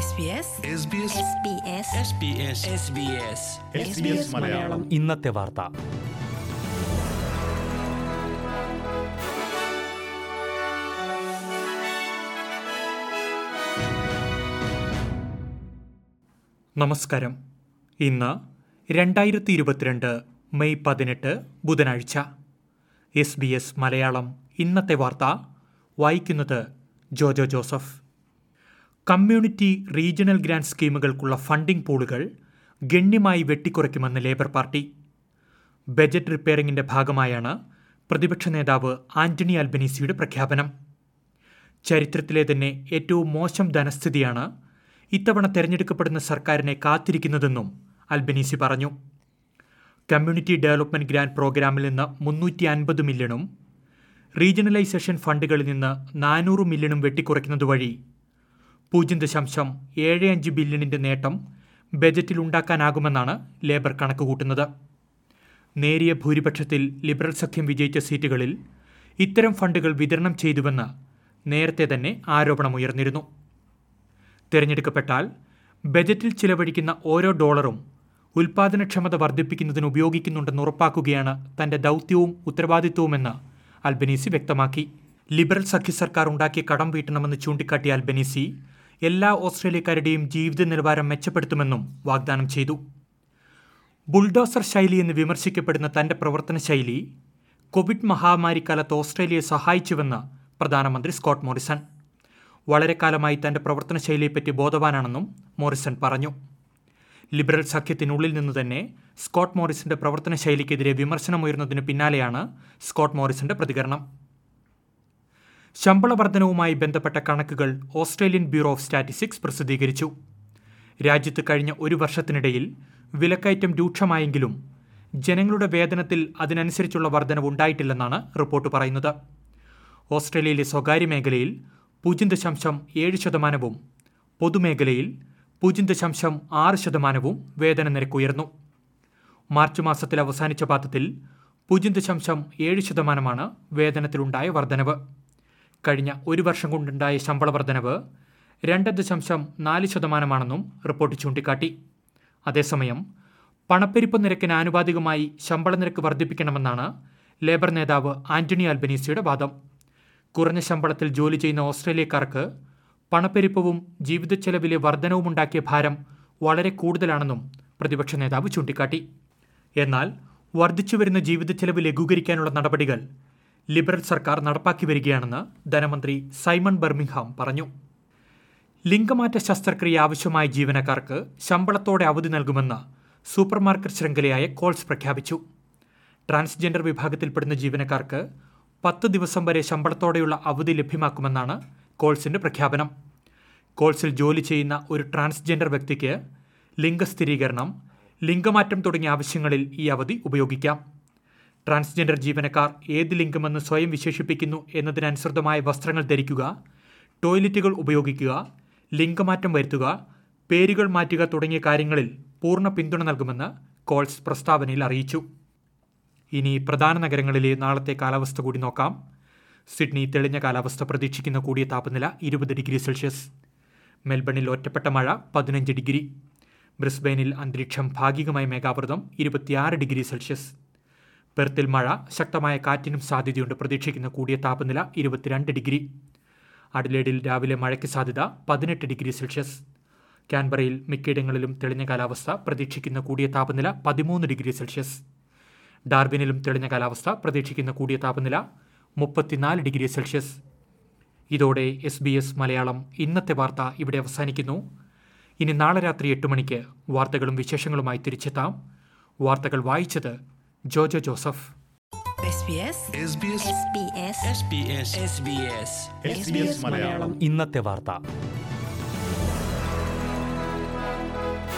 SBS Malayalam ഇന്നത്തെ വാർത്ത നമസ്കാരം ഇന്ന് രണ്ടായിരത്തി ഇരുപത്തിരണ്ട് മെയ് പതിനെട്ട് ബുധനാഴ്ച എസ് ബി എസ് മലയാളം ഇന്നത്തെ വാർത്ത വായിക്കുന്നത് Jojo Joseph community regional grant സ്കീമുകൾക്കുള്ള ഫണ്ടിംഗ് പൂളുകൾ ഗണ്യമായി വെട്ടിക്കുറയ്ക്കുമെന്ന് ലേബർ പാർട്ടി ബജറ്റ് റിപ്പയറിംഗിന്റെ ഭാഗമായാണ് പ്രതിപക്ഷ നേതാവ് ആന്റണി അൽബനീസിയുടെ പ്രഖ്യാപനം ചരിത്രത്തിലെ തന്നെ ഏറ്റവും മോശം ധനസ്ഥിതിയാണ് ഇത്തവണ തെരഞ്ഞെടുക്കപ്പെടുന്ന സർക്കാരിനെ കാത്തിരിക്കുന്നതെന്നും അൽബനീസി പറഞ്ഞു കമ്മ്യൂണിറ്റി ഡെവലപ്മെന്റ് ഗ്രാന്റ് പ്രോഗ്രാമിൽ നിന്ന് മുന്നൂറ്റി അൻപത് മില്യണും റീജിയണലൈസേഷൻ ഫണ്ടുകളിൽ നിന്ന് നാനൂറ് മില്യണും വെട്ടിക്കുറയ്ക്കുന്നത് വഴി പൂജ്യം ദശാംശം ഏഴ് അഞ്ച് ബില്യണിന്റെ നേട്ടം ബജറ്റിൽ ഉണ്ടാക്കാനാകുമെന്നാണ് ലേബർ കണക്കുകൂട്ടുന്നത് നേരിയ ഭൂരിപക്ഷത്തിൽ ലിബറൽ സഖ്യം വിജയിച്ച സീറ്റുകളിൽ ഇത്തരം ഫണ്ടുകൾ വിതരണം ചെയ്തുവെന്ന് നേരത്തെ തന്നെ ആരോപണമുയർന്നിരുന്നു തിരഞ്ഞെടുക്കപ്പെട്ടാൽ ബജറ്റിൽ ചിലവഴിക്കുന്ന ഓരോ ഡോളറും ഉൽപാദനക്ഷമത വർദ്ധിപ്പിക്കുന്നതിന് ഉപയോഗിക്കുന്നുണ്ടെന്ന് ഉറപ്പാക്കുകയാണ് തന്റെ ദൗത്യവും ഉത്തരവാദിത്വവുമെന്ന് അൽബനീസി വ്യക്തമാക്കി ലിബറൽ സഖ്യ സർക്കാർ ഉണ്ടാക്കിയ കടം വീട്ടണമെന്ന് ചൂണ്ടിക്കാട്ടിയ അൽബനീസി എല്ലാ ഓസ്ട്രേലിയക്കാരുടെയും ജീവിത നിലവാരം മെച്ചപ്പെടുത്തുമെന്നും വാഗ്ദാനം ചെയ്തു ബുൾഡോസർ ശൈലി എന്ന് വിമർശിക്കപ്പെടുന്ന തന്റെ പ്രവർത്തന ശൈലി കോവിഡ് മഹാമാരിക്കാലത്ത് ഓസ്ട്രേലിയയെ സഹായിച്ചുവെന്ന് പ്രധാനമന്ത്രി സ്കോട്ട് മോറിസൺ വളരെ കാലമായി തന്റെ പ്രവർത്തന ശൈലിയെപ്പറ്റി ബോധവാനാണെന്നും മോറിസൺ പറഞ്ഞു ലിബറൽ സഖ്യത്തിനുള്ളിൽ നിന്ന് തന്നെ സ്കോട്ട് മോറിസന്റെ പ്രവർത്തന ശൈലിക്കെതിരെ വിമർശനമുയർന്നതിന് പിന്നാലെയാണ് സ്കോട്ട് മോറിസന്റെ പ്രതികരണം ശമ്പള വർധനവുമായി ബന്ധപ്പെട്ട കണക്കുകൾ ഓസ്ട്രേലിയൻ ബ്യൂറോ ഓഫ് സ്റ്റാറ്റിസ്റ്റിക്സ് പ്രസിദ്ധീകരിച്ചു രാജ്യത്ത് കഴിഞ്ഞ ഒരു വർഷത്തിനിടയിൽ വിലക്കയറ്റം രൂക്ഷമായെങ്കിലും ജനങ്ങളുടെ വേതനത്തിൽ അതിനനുസരിച്ചുള്ള വർധനവ് ഉണ്ടായിട്ടില്ലെന്നാണ് റിപ്പോർട്ട് പറയുന്നത് ഓസ്ട്രേലിയയിലെ സ്വകാര്യ മേഖലയിൽ പൂജ്യം ദശാംശം ഏഴ് ശതമാനവും പൊതുമേഖലയിൽ പൂജ്യം ദശാംശം ആറ് ശതമാനവും വേതന നിരക്ക് ഉയർന്നു മാർച്ച് മാസത്തിൽ അവസാനിച്ച പാദത്തിൽ പൂജ്യം ദശാംശം ഏഴ് ശതമാനമാണ് വേതനത്തിലുണ്ടായ വർധനവ് കഴിഞ്ഞ ഒരു വർഷം കൊണ്ടുണ്ടായ ശമ്പള വർധനവ് രണ്ട് ദശാംശം നാല് ശതമാനമാണെന്നും റിപ്പോർട്ട് ചൂണ്ടിക്കാട്ടി അതേസമയം പണപ്പെരുപ്പ നിരക്കിന് ആനുപാതികമായി ശമ്പള നിരക്ക് വർദ്ധിപ്പിക്കണമെന്നാണ് ലേബർ നേതാവ് ആന്റണി അൽബനീസിയുടെ വാദം കുറഞ്ഞ ശമ്പളത്തിൽ ജോലി ചെയ്യുന്ന ഓസ്ട്രേലിയക്കാർക്ക് പണപ്പെരുപ്പവും ജീവിതച്ചെലവിലെ വർധനവും ഉണ്ടാക്കിയ ഭാരം വളരെ കൂടുതലാണെന്നും പ്രതിപക്ഷ നേതാവ് ചൂണ്ടിക്കാട്ടി എന്നാൽ വർദ്ധിച്ചുവരുന്ന ജീവിതച്ചെലവ് ലഘൂകരിക്കാനുള്ള നടപടികൾ ലിബറൽ സർക്കാർ നടപ്പാക്കി വരികയാണെന്ന് ധനമന്ത്രി സൈമൺ ബർമിംഗ്ഹാം പറഞ്ഞു ലിംഗമാറ്റ ശസ്ത്രക്രിയ ആവശ്യമായ ജീവനക്കാർക്ക് ശമ്പളത്തോടെ അവധി നൽകുമെന്ന് സൂപ്പർമാർക്കറ്റ് ശൃംഖലയായ കോൾസ് പ്രഖ്യാപിച്ചു ട്രാൻസ്ജെൻഡർ വിഭാഗത്തിൽപ്പെടുന്ന ജീവനക്കാർക്ക് പത്ത് ദിവസം വരെ ശമ്പളത്തോടെയുള്ള അവധി ലഭ്യമാക്കുമെന്നാണ് കോൾസിന്റെ പ്രഖ്യാപനം കോൾസിൽ ജോലി ചെയ്യുന്ന ഒരു ട്രാൻസ്ജെൻഡർ വ്യക്തിക്ക് ലിംഗസ്ഥിരീകരണം ലിംഗമാറ്റം തുടങ്ങിയ ആവശ്യങ്ങളിൽ ഈ അവധി ഉപയോഗിക്കാം ട്രാൻസ്ജെൻഡർ ജീവനക്കാർ ഏത് ലിംഗമെന്ന് സ്വയം വിശേഷിപ്പിക്കുന്നു എന്നതിനനുസൃതമായ വസ്ത്രങ്ങൾ ധരിക്കുക ടോയ്ലറ്റുകൾ ഉപയോഗിക്കുക ലിംഗമാറ്റം വരുത്തുക പേരുകൾ മാറ്റുക തുടങ്ങിയ കാര്യങ്ങളിൽ പൂർണ്ണ പിന്തുണ നൽകുമെന്ന് കോൾസ് പ്രസ്താവനയിൽ അറിയിച്ചു ഇനി പ്രധാന നഗരങ്ങളിലെ നാളത്തെ കാലാവസ്ഥ കൂടി നോക്കാം സിഡ്നി തെളിഞ്ഞ കാലാവസ്ഥ പ്രതീക്ഷിക്കുന്ന കൂടിയ താപനില ഇരുപത് ഡിഗ്രി സെൽഷ്യസ് മെൽബണിൽ ഒറ്റപ്പെട്ട മഴ പതിനഞ്ച് ഡിഗ്രി ബ്രിസ്ബെയിനിൽ അന്തരീക്ഷം ഭാഗികമായി മേഘാവൃതം ഇരുപത്തിയാറ് ഡിഗ്രി സെൽഷ്യസ് പെർത്തിൽ മഴ ശക്തമായ കാറ്റിനും സാധ്യതയുണ്ട് പ്രതീക്ഷിക്കുന്ന കൂടിയ താപനില ഇരുപത്തിരണ്ട് ഡിഗ്രി അഡിലേഡിൽ രാവിലെ മഴയ്ക്ക് സാധ്യത പതിനെട്ട് ഡിഗ്രി സെൽഷ്യസ് കാൻബറയിൽ മിക്കയിടങ്ങളിലും തെളിഞ്ഞ കാലാവസ്ഥ പ്രതീക്ഷിക്കുന്ന കൂടിയ താപനില പതിമൂന്ന് ഡിഗ്രി സെൽഷ്യസ് ഡാർബിനിലും തെളിഞ്ഞ കാലാവസ്ഥ പ്രതീക്ഷിക്കുന്ന കൂടിയ താപനില മുപ്പത്തിനാല് ഡിഗ്രി സെൽഷ്യസ് ഇതോടെ എസ് ബി എസ് മലയാളം ഇന്നത്തെ വാർത്ത ഇവിടെ അവസാനിക്കുന്നു ഇനി നാളെ രാത്രി എട്ട് മണിക്ക് വാർത്തകളും വിശേഷങ്ങളുമായി തിരിച്ചെത്താം വാർത്തകൾ വായിച്ചത് ജോജോ ജോസഫ് മലയാളം ഇന്നത്തെ വാർത്ത